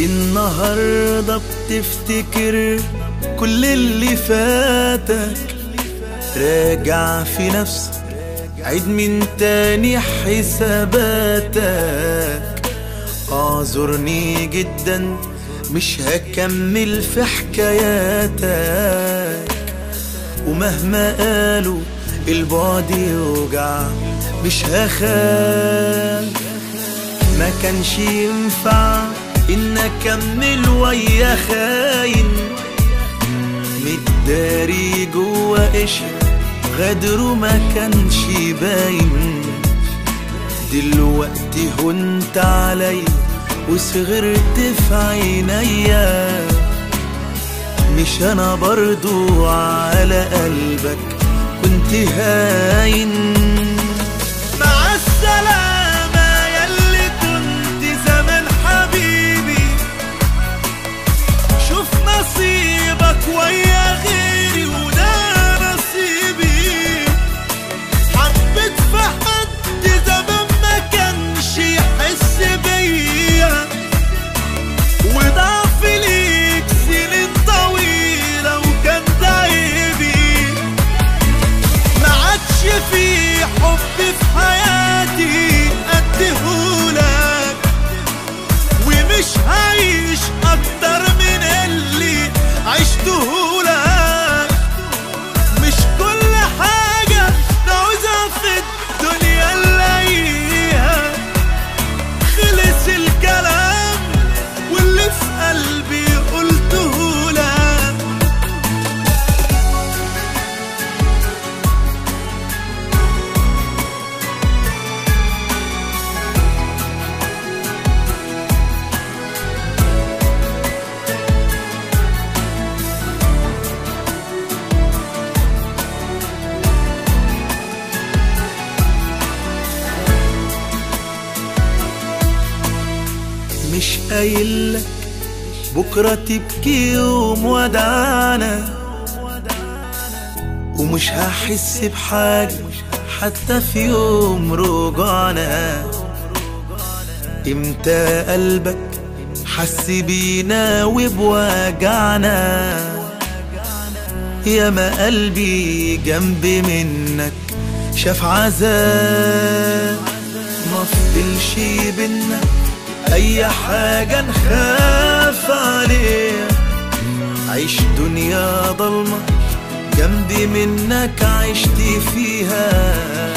النهاردة بتفتكر كل اللي فاتك راجع في نفسك عيد من تاني حساباتك اعذرني جدا مش هكمل في حكاياتك ومهما قالوا البعد يوجع مش هخاف ما كانش ينفع ان اكمل ويا خاين متداري جوا قشر غدره ما كانش باين دلوقتي هنت علي وصغرت في عينيا مش انا برضو على قلبك كنت هاين مع السلامة ياللي كنت زمان حبيبي شوف نصيبك ويا غيري وده نصيبي حبيت في حد زمان ما كانش يحس بيا وضعف ليك سنين طويلة وكان ده عيبي ما عادش في حب في حياتي اديهولك ومش هعيش اكتر من اللي عشتهولك مش كل حاجة نعوزها في الدنيا نلاقيها خلص الكلام واللي في قلبي قلتهولك مش قايلك بكرة تبكي يوم ودعنا ومش هحس بحاجة حتى في يوم رجعنا امتى قلبك حس بينا وبوجعنا يا ما قلبي جنب منك شاف عذاب ما فضلش بينا اي حاجة نخاف عليها عيش دنيا ضلمة جنبي منك عشت فيها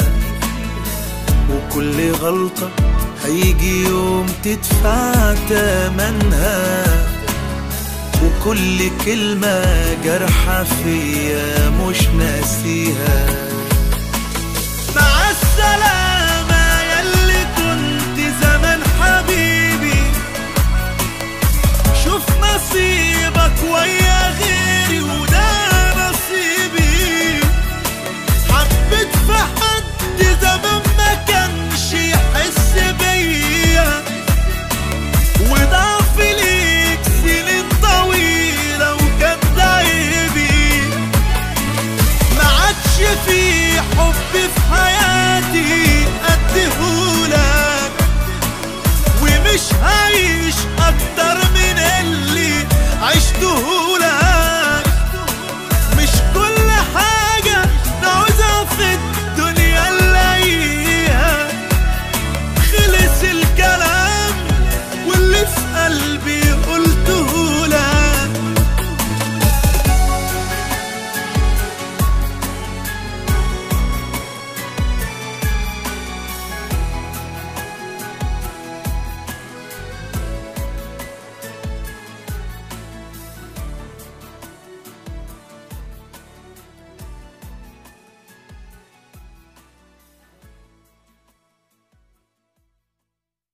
وكل غلطة هيجي يوم تدفع تمنها وكل كلمة جرحة فيا مش ناسيها مع السلامة